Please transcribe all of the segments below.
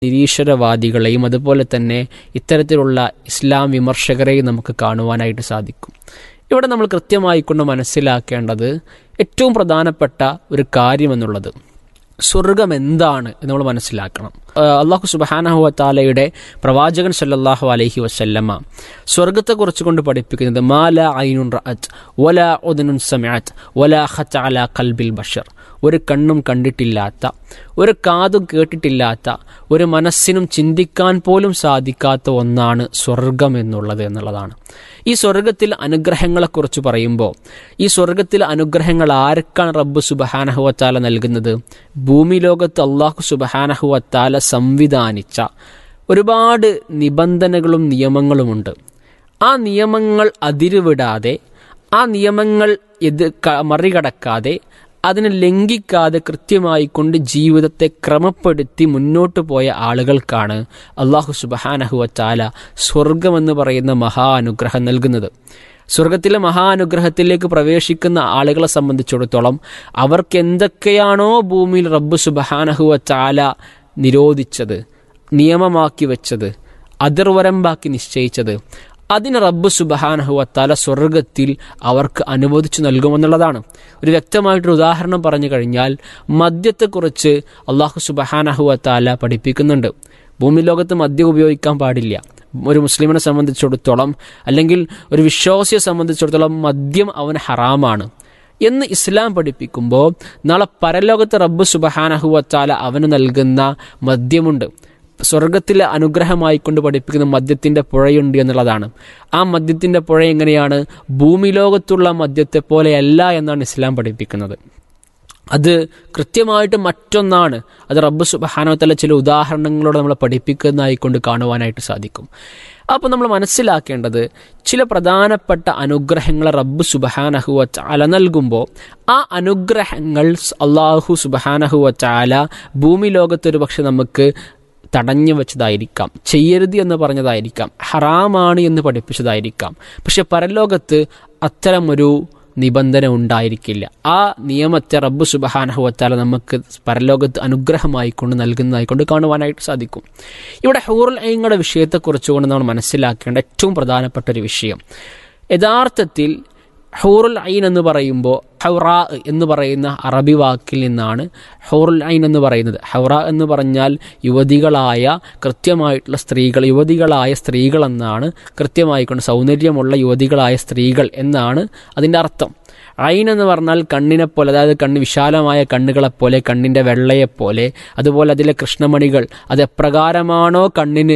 നിരീശ്വരവാദികളെയും അതുപോലെ തന്നെ ഇത്തരത്തിലുള്ള ഇസ്ലാം വിമർശകരെയും നമുക്ക് കാണുവാനായിട്ട് സാധിക്കും ഇവിടെ നമ്മൾ കൃത്യമായി കൊണ്ട് മനസ്സിലാക്കേണ്ടത് ഏറ്റവും പ്രധാനപ്പെട്ട ഒരു കാര്യമെന്നുള്ളത് സ്വർഗം എന്താണ് എന്ന് നമ്മൾ മനസ്സിലാക്കണം അള്ളാഹു സുബാനഹുവ താലയുടെ പ്രവാചകൻ സല്ലല്ലാഹു അലൈഹി വസല്ലമ സ്വർഗത്തെക്കുറിച്ച് കൊണ്ട് പഠിപ്പിക്കുന്നത് മാല ഐനുൻ റഅത്ത് വല ഉദനുൻ സമഅത്ത് വല ഖത്ത അല കൽബിൽ ബഷർ ഒരു കണ്ണും കണ്ടിട്ടില്ലാത്ത ഒരു കാതും കേട്ടിട്ടില്ലാത്ത ഒരു മനസ്സിനും ചിന്തിക്കാൻ പോലും സാധിക്കാത്ത ഒന്നാണ് സ്വർഗം എന്നുള്ളത് എന്നുള്ളതാണ് ഈ സ്വർഗത്തിൽ അനുഗ്രഹങ്ങളെക്കുറിച്ച് പറയുമ്പോൾ ഈ സ്വർഗത്തിൽ അനുഗ്രഹങ്ങൾ ആർക്കാണ് റബ്ബ് സുബഹാനഹുവത്താല നൽകുന്നത് ഭൂമി ലോകത്ത് അള്ളാഹു സുബഹാനഹുവത്താല സംവിധാനിച്ച ഒരുപാട് നിബന്ധനകളും നിയമങ്ങളുമുണ്ട് ആ നിയമങ്ങൾ അതിരുവിടാതെ ആ നിയമങ്ങൾ ഇത് മറികടക്കാതെ അതിനെ ലംഘിക്കാതെ കൃത്യമായി കൊണ്ട് ജീവിതത്തെ ക്രമപ്പെടുത്തി മുന്നോട്ട് പോയ ആളുകൾക്കാണ് അള്ളാഹു സുബഹാനഹുവ ചാല സ്വർഗമെന്ന് പറയുന്ന മഹാ അനുഗ്രഹം നൽകുന്നത് സ്വർഗത്തിലെ മഹാ അനുഗ്രഹത്തിലേക്ക് പ്രവേശിക്കുന്ന ആളുകളെ സംബന്ധിച്ചിടത്തോളം അവർക്ക് എന്തൊക്കെയാണോ ഭൂമിയിൽ റബ്ബ് സുബഹാനഹുവ ചാല നിരോധിച്ചത് നിയമമാക്കി വെച്ചത് അതിർവരമ്പാക്കി നിശ്ചയിച്ചത് അതിന് റബ്ബ് സുബഹാനഹുവത്താല സ്വർഗത്തിൽ അവർക്ക് അനുവദിച്ചു നൽകുമെന്നുള്ളതാണ് ഒരു വ്യക്തമായിട്ടൊരു ഉദാഹരണം പറഞ്ഞു കഴിഞ്ഞാൽ മദ്യത്തെക്കുറിച്ച് അള്ളാഹു സുബഹാനഹുവത്താല പഠിപ്പിക്കുന്നുണ്ട് ഭൂമി ലോകത്ത് മദ്യം ഉപയോഗിക്കാൻ പാടില്ല ഒരു മുസ്ലിമിനെ സംബന്ധിച്ചിടത്തോളം അല്ലെങ്കിൽ ഒരു വിശ്വാസിയെ സംബന്ധിച്ചിടത്തോളം മദ്യം അവന് ഹറാമാണ് എന്ന് ഇസ്ലാം പഠിപ്പിക്കുമ്പോൾ നാളെ പരലോകത്ത് റബ്ബ് സുബഹാനഹുവത്താല അവന് നൽകുന്ന മദ്യമുണ്ട് സ്വർഗത്തിലെ അനുഗ്രഹമായി കൊണ്ട് പഠിപ്പിക്കുന്ന മദ്യത്തിന്റെ പുഴയുണ്ട് എന്നുള്ളതാണ് ആ മദ്യത്തിന്റെ പുഴ എങ്ങനെയാണ് ഭൂമി ലോകത്തുള്ള മദ്യത്തെ പോലെയല്ല എന്നാണ് ഇസ്ലാം പഠിപ്പിക്കുന്നത് അത് കൃത്യമായിട്ട് മറ്റൊന്നാണ് അത് റബ്ബ് സുബഹാനോത്തല ചില ഉദാഹരണങ്ങളോട് നമ്മളെ പഠിപ്പിക്കുന്നതായി കൊണ്ട് കാണുവാനായിട്ട് സാധിക്കും അപ്പോൾ നമ്മൾ മനസ്സിലാക്കേണ്ടത് ചില പ്രധാനപ്പെട്ട അനുഗ്രഹങ്ങളെ റബ്ബ് സുബഹാനഹുവ ചാല നൽകുമ്പോൾ ആ അനുഗ്രഹങ്ങൾ അള്ളാഹു സുബഹാനഹുവ ചാല ഭൂമി ലോകത്തൊരു പക്ഷെ നമുക്ക് തടഞ്ഞു വെച്ചതായിരിക്കാം ചെയ്യരുത് എന്ന് പറഞ്ഞതായിരിക്കാം ഹറാമാണ് എന്ന് പഠിപ്പിച്ചതായിരിക്കാം പക്ഷെ പരലോകത്ത് അത്തരമൊരു നിബന്ധന ഉണ്ടായിരിക്കില്ല ആ നിയമത്തെ റബ്ബ് സുബഹാനഹുവത്താല നമുക്ക് പരലോകത്ത് അനുഗ്രഹമായി കൊണ്ട് നൽകുന്നതായി കൊണ്ട് കാണുവാനായിട്ട് സാധിക്കും ഇവിടെ ഹൂറുൽ ഐങ്ങളുടെ വിഷയത്തെക്കുറിച്ചുകൊണ്ട് നമ്മൾ മനസ്സിലാക്കേണ്ട ഏറ്റവും പ്രധാനപ്പെട്ട ഒരു വിഷയം യഥാർത്ഥത്തിൽ ഹൂറുൽ ഐൻ എന്ന് പറയുമ്പോൾ ഹൗറ എന്ന് പറയുന്ന അറബി വാക്കിൽ നിന്നാണ് ഹൗറുൽ ഐൻ എന്ന് പറയുന്നത് ഹൗറ എന്ന് പറഞ്ഞാൽ യുവതികളായ കൃത്യമായിട്ടുള്ള സ്ത്രീകൾ യുവതികളായ സ്ത്രീകൾ എന്നാണ് കൃത്യമായിക്കൊണ്ട് സൗന്ദര്യമുള്ള യുവതികളായ സ്ത്രീകൾ എന്നാണ് അതിൻ്റെ അർത്ഥം ഐൻ എന്ന് പറഞ്ഞാൽ കണ്ണിനെ പോലെ അതായത് കണ്ണ് വിശാലമായ കണ്ണുകളെപ്പോലെ കണ്ണിൻ്റെ വെള്ളയെപ്പോലെ അതുപോലെ അതിലെ കൃഷ്ണമണികൾ അത് എപ്രകാരമാണോ കണ്ണിന്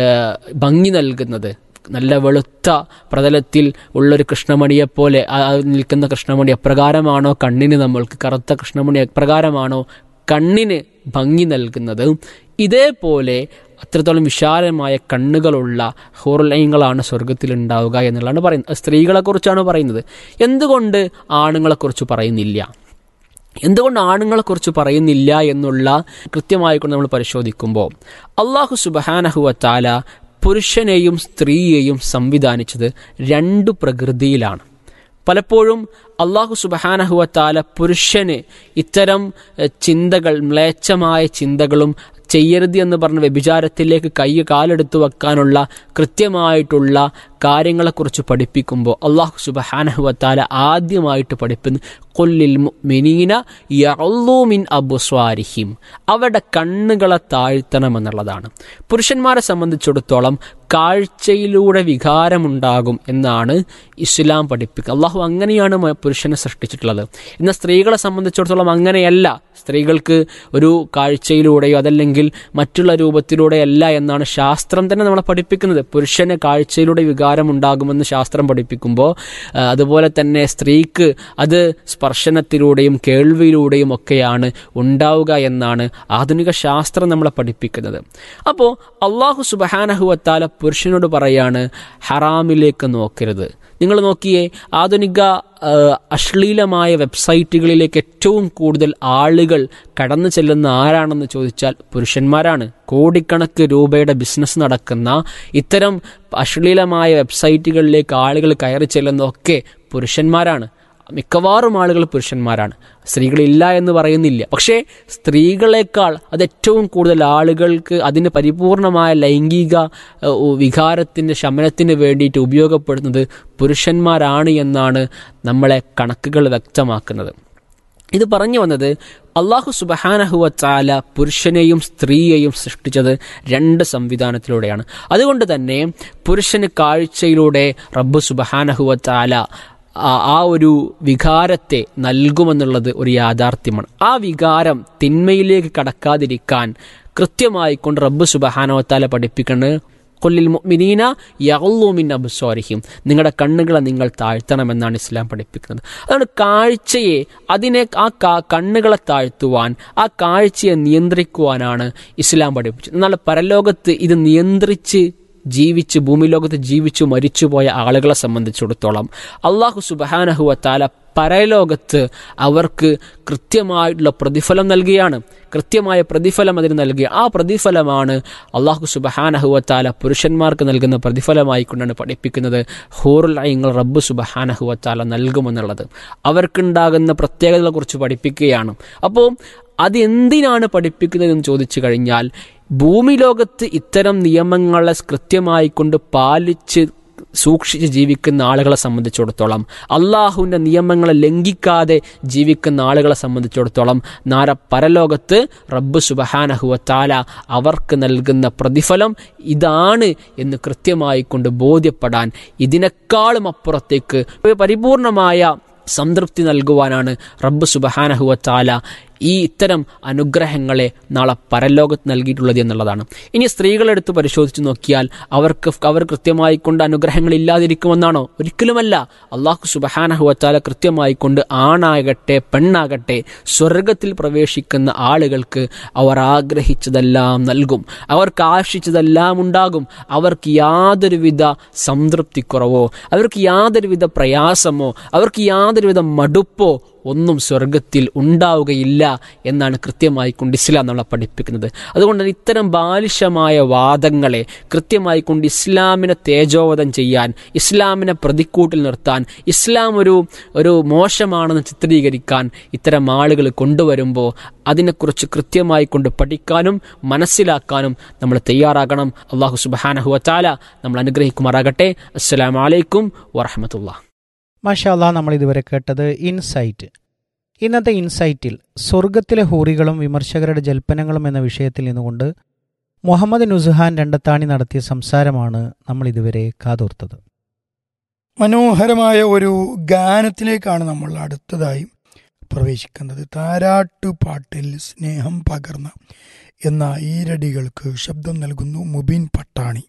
ഭംഗി നൽകുന്നത് നല്ല വെളുത്ത പ്രതലത്തിൽ ഉള്ളൊരു കൃഷ്ണമണിയെപ്പോലെ നിൽക്കുന്ന കൃഷ്ണമണി എപ്രകാരമാണോ കണ്ണിന് നമ്മൾക്ക് കറുത്ത കൃഷ്ണമണി എപ്രകാരമാണോ കണ്ണിന് ഭംഗി നൽകുന്നത് ഇതേപോലെ അത്രത്തോളം വിശാലമായ കണ്ണുകളുള്ള ഹോർലൈങ്ങളാണ് സ്വർഗത്തിൽ ഉണ്ടാവുക എന്നുള്ളതാണ് പറയുന്നത് സ്ത്രീകളെക്കുറിച്ചാണ് പറയുന്നത് എന്തുകൊണ്ട് ആണുങ്ങളെക്കുറിച്ച് പറയുന്നില്ല എന്തുകൊണ്ട് ആണുങ്ങളെക്കുറിച്ച് പറയുന്നില്ല എന്നുള്ള കൃത്യമായിക്കൊണ്ട് നമ്മൾ പരിശോധിക്കുമ്പോൾ അള്ളാഹു സുബഹാനഹുവ താല പുരുഷനെയും സ്ത്രീയെയും സംവിധാനിച്ചത് രണ്ടു പ്രകൃതിയിലാണ് പലപ്പോഴും അള്ളാഹു സുബഹാനഹുവത്താല പുരുഷന് ഇത്തരം ചിന്തകൾ മ്ലേച്ഛമായ ചിന്തകളും ചെയ്യരുത് എന്ന് പറഞ്ഞ വ്യഭിചാരത്തിലേക്ക് കൈ കാലെടുത്തു വെക്കാനുള്ള കൃത്യമായിട്ടുള്ള കാര്യങ്ങളെക്കുറിച്ച് പഠിപ്പിക്കുമ്പോൾ അള്ളാഹു സുബഹാനഹുവത്താല ആദ്യമായിട്ട് പഠിപ്പിക്കുന്നു കൊല്ലിൽ മിനീന യള്ളൂമിൻ അബുസ്വാരിഹിം അവരുടെ കണ്ണുകളെ താഴ്ത്തണമെന്നുള്ളതാണ് പുരുഷന്മാരെ സംബന്ധിച്ചിടത്തോളം കാഴ്ചയിലൂടെ വികാരമുണ്ടാകും എന്നാണ് ഇസ്ലാം പഠിപ്പിക്കുക അള്ളാഹു അങ്ങനെയാണ് പുരുഷനെ സൃഷ്ടിച്ചിട്ടുള്ളത് എന്നാൽ സ്ത്രീകളെ സംബന്ധിച്ചിടത്തോളം അങ്ങനെയല്ല സ്ത്രീകൾക്ക് ഒരു കാഴ്ചയിലൂടെയോ അതല്ലെങ്കിൽ മറ്റുള്ള രൂപത്തിലൂടെയല്ല എന്നാണ് ശാസ്ത്രം തന്നെ നമ്മളെ പഠിപ്പിക്കുന്നത് പുരുഷന് കാഴ്ചയിലൂടെ വികാരമുണ്ടാകുമെന്ന് ശാസ്ത്രം പഠിപ്പിക്കുമ്പോൾ അതുപോലെ തന്നെ സ്ത്രീക്ക് അത് സ്പർശനത്തിലൂടെയും കേൾവിയിലൂടെയും ഒക്കെയാണ് ഉണ്ടാവുക എന്നാണ് ആധുനിക ശാസ്ത്രം നമ്മളെ പഠിപ്പിക്കുന്നത് അപ്പോൾ അള്ളാഹു സുബഹാനഹുവത്താല പുരുഷനോട് പറയാണ് ഹറാമിലേക്ക് നോക്കരുത് നിങ്ങൾ നോക്കിയേ ആധുനിക അശ്ലീലമായ വെബ്സൈറ്റുകളിലേക്ക് ഏറ്റവും കൂടുതൽ ആളുകൾ കടന്നു ചെല്ലുന്ന ആരാണെന്ന് ചോദിച്ചാൽ പുരുഷന്മാരാണ് കോടിക്കണക്ക് രൂപയുടെ ബിസിനസ് നടക്കുന്ന ഇത്തരം അശ്ലീലമായ വെബ്സൈറ്റുകളിലേക്ക് ആളുകൾ കയറി ചെല്ലുന്നതൊക്കെ പുരുഷന്മാരാണ് മിക്കവാറും ആളുകൾ പുരുഷന്മാരാണ് സ്ത്രീകളില്ല എന്ന് പറയുന്നില്ല പക്ഷേ സ്ത്രീകളെക്കാൾ അത് ഏറ്റവും കൂടുതൽ ആളുകൾക്ക് അതിന് പരിപൂർണമായ ലൈംഗിക ഏഹ്, വികാരത്തിൻ്റെ ശമനത്തിന് വേണ്ടിയിട്ട് ഉപയോഗപ്പെടുന്നത് പുരുഷന്മാരാണ് എന്നാണ് നമ്മളെ കണക്കുകൾ വ്യക്തമാക്കുന്നത് ഇത് പറഞ്ഞു വന്നത് അള്ളാഹു സുബഹാനഹുവ ചാല പുരുഷനെയും സ്ത്രീയെയും സൃഷ്ടിച്ചത് രണ്ട് സംവിധാനത്തിലൂടെയാണ് അതുകൊണ്ട് തന്നെ പുരുഷന് കാഴ്ചയിലൂടെ റബ്ബ് സുബഹാനഹുവ ചാല ആ- ആ ഒരു വികാരത്തെ നൽകുമെന്നുള്ളത് ഒരു യാഥാർത്ഥ്യമാണ് ആ വികാരം തിന്മയിലേക്ക് കടക്കാതിരിക്കാൻ കൃത്യമായി കൊണ്ട് റബ്ബ് സുബഹാനവത്താല പഠിപ്പിക്കുന്നത് കൊല്ലിൽ മുഅ്മിനീന യഗ്ളൂ മിൻ അബ്സാരിഹിം നിങ്ങളുടെ കണ്ണുകളെ നിങ്ങൾ താഴ്ത്തണമെന്നാണ് ഇസ്ലാം പഠിപ്പിക്കുന്നത് അതുകൊണ്ട് കാഴ്ചയെ അതിനെ ആ കാ- കണ്ണുകളെ താഴ്ത്തുവാൻ ആ കാഴ്ചയെ നിയന്ത്രിക്കുവാനാണ് ഇസ്ലാം പഠിപ്പിച്ചത് എന്നാൽ പരലോകത്ത് ഇത് നിയന്ത്രിച്ച് ജീവിച്ച് ഭൂമി ലോകത്ത് ജീവിച്ചു മരിച്ചുപോയ ആളുകളെ സംബന്ധിച്ചിടത്തോളം അള്ളാഹു സുബഹാനഹുവ താല പരലോകത്ത് അവർക്ക് കൃത്യമായിട്ടുള്ള പ്രതിഫലം നൽകുകയാണ് കൃത്യമായ പ്രതിഫലം അതിന് നൽകുക ആ പ്രതിഫലമാണ് അള്ളാഹു സുബഹാനഹുവത്താല പുരുഷന്മാർക്ക് നൽകുന്ന പ്രതിഫലമായി കൊണ്ടാണ് പഠിപ്പിക്കുന്നത് ഹൂറുൽ ഐങ്ങൾ റബ്ബ് സുബഹാനഹുവത്താല നൽകുമെന്നുള്ളത് അവർക്കുണ്ടാകുന്ന പ്രത്യേകതകളെക്കുറിച്ച് പഠിപ്പിക്കുകയാണ് അപ്പോൾ അത് എന്തിനാണ് പഠിപ്പിക്കുന്നതെന്ന് ചോദിച്ചു കഴിഞ്ഞാൽ ഭൂമി ലോകത്ത് ഇത്തരം നിയമങ്ങളെ കൃത്യമായി കൊണ്ട് പാലിച്ച് സൂക്ഷിച്ച് ജീവിക്കുന്ന ആളുകളെ സംബന്ധിച്ചിടത്തോളം അള്ളാഹുവിൻ്റെ നിയമങ്ങളെ ലംഘിക്കാതെ ജീവിക്കുന്ന ആളുകളെ സംബന്ധിച്ചിടത്തോളം നാര പരലോകത്ത് റബ്ബ് സുബഹാനഹുവ താല അവർക്ക് നൽകുന്ന പ്രതിഫലം ഇതാണ് എന്ന് കൃത്യമായി കൊണ്ട് ബോധ്യപ്പെടാൻ ഇതിനേക്കാളും അപ്പുറത്തേക്ക് ഒരു പരിപൂർണമായ സംതൃപ്തി നൽകുവാനാണ് റബ്ബ് സുബഹാനഹുവ താല ഈ ഇത്തരം അനുഗ്രഹങ്ങളെ നാളെ പരലോകത്ത് നൽകിയിട്ടുള്ളത് എന്നുള്ളതാണ് ഇനി സ്ത്രീകളെടുത്ത് പരിശോധിച്ച് നോക്കിയാൽ അവർക്ക് അവർ കൃത്യമായി കൊണ്ട് അനുഗ്രഹങ്ങൾ ഇല്ലാതിരിക്കുമെന്നാണോ ഒരിക്കലുമല്ല അള്ളാഹു സുബഹാനഹുവത്താല കൃത്യമായി കൊണ്ട് ആണാകട്ടെ പെണ്ണാകട്ടെ സ്വർഗത്തിൽ പ്രവേശിക്കുന്ന ആളുകൾക്ക് അവർ ആഗ്രഹിച്ചതെല്ലാം നൽകും അവർക്ക് ആശിച്ചതെല്ലാം ഉണ്ടാകും അവർക്ക് യാതൊരുവിധ സംതൃപ്തിക്കുറവോ അവർക്ക് യാതൊരുവിധ പ്രയാസമോ അവർക്ക് യാതൊരുവിധ മടുപ്പോ ഒന്നും സ്വർഗത്തിൽ ഉണ്ടാവുകയില്ല എന്നാണ് കൃത്യമായി കൊണ്ട് ഇസ്ലാം നമ്മളെ പഠിപ്പിക്കുന്നത് അതുകൊണ്ട് തന്നെ ഇത്തരം ബാലിശമായ വാദങ്ങളെ കൃത്യമായി കൊണ്ട് ഇസ്ലാമിനെ തേജോവധം ചെയ്യാൻ ഇസ്ലാമിനെ പ്രതിക്കൂട്ടിൽ നിർത്താൻ ഇസ്ലാം ഒരു ഒരു മോശമാണെന്ന് ചിത്രീകരിക്കാൻ ഇത്തരം ആളുകൾ കൊണ്ടുവരുമ്പോൾ അതിനെക്കുറിച്ച് കൃത്യമായി കൊണ്ട് പഠിക്കാനും മനസ്സിലാക്കാനും നമ്മൾ തയ്യാറാകണം അള്ളാഹു സുബാനഹുവ താല നമ്മൾ അനുഗ്രഹിക്കുമാറാകട്ടെ അസ്സലാം വലൈക്കും വറഹമത്തുള്ള മാഷാല്ല നമ്മൾ ഇതുവരെ കേട്ടത് ഇൻസൈറ്റ് ഇന്നത്തെ ഇൻസൈറ്റിൽ സ്വർഗത്തിലെ ഹൂറികളും വിമർശകരുടെ ജൽപ്പനങ്ങളും എന്ന വിഷയത്തിൽ നിന്നുകൊണ്ട് മുഹമ്മദ് നുസുഹാൻ രണ്ടത്താണി നടത്തിയ സംസാരമാണ് നമ്മൾ ഇതുവരെ കാതോർത്തത് മനോഹരമായ ഒരു ഗാനത്തിലേക്കാണ് നമ്മൾ അടുത്തതായി പ്രവേശിക്കുന്നത് താരാട്ടു പാട്ടിൽ സ്നേഹം പകർന്ന എന്ന ഈരടികൾക്ക് ശബ്ദം നൽകുന്നു മുബീൻ പട്ടാണി